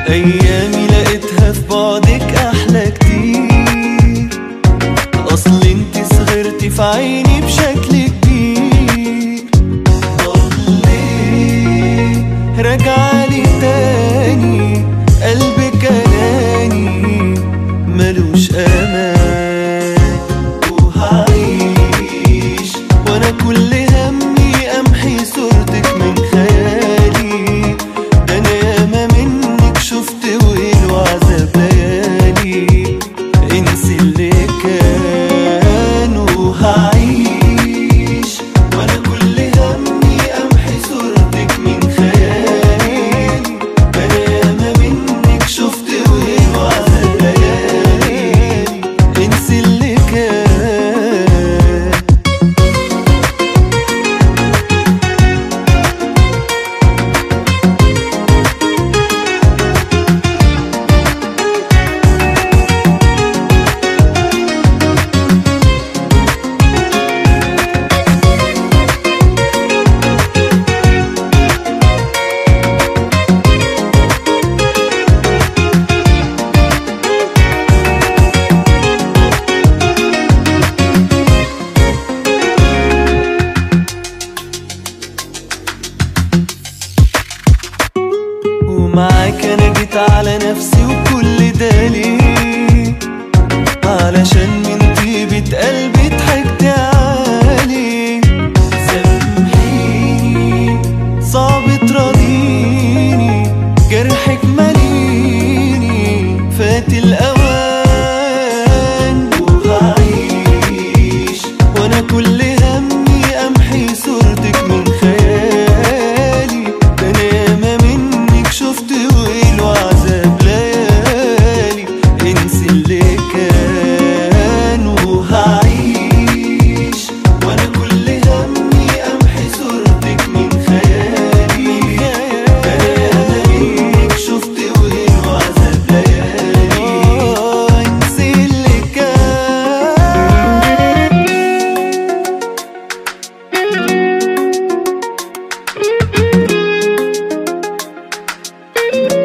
ايامي لقيتها في بعدك احلى كتير اصل انت صغرتي في عيني بشكل كبير طب ليه راجعالي تاني قلبك اناني ملوش امان وهعيش وانا كل همي امحي صورتك من خيالي ده انا ياما منك شفت ويل وعذاب ليالي انسي اللي كان وهعيش وانا كل همي امحي صورتك من خيالي ده انا ياما منك شفت ويل وعذاب ليالي انسي اللي كان ومعاك انا جيت على نفسي وكل ده ليه علشان من طيبة قلبي ضحكت عليه سامحيني صعب تراضيني جرحك ماليني فات الاوان وهعيش وانا كل همي امحي صورتك من خيالي ده انا ياما منك شفت ويل وعذاب ليالي انسي اللي كان وهعيش وانا كل همي امحي صورتك من خيالي ده انا ياما منك شفت ويل وعذاب ليالي انسي اللي كان thank you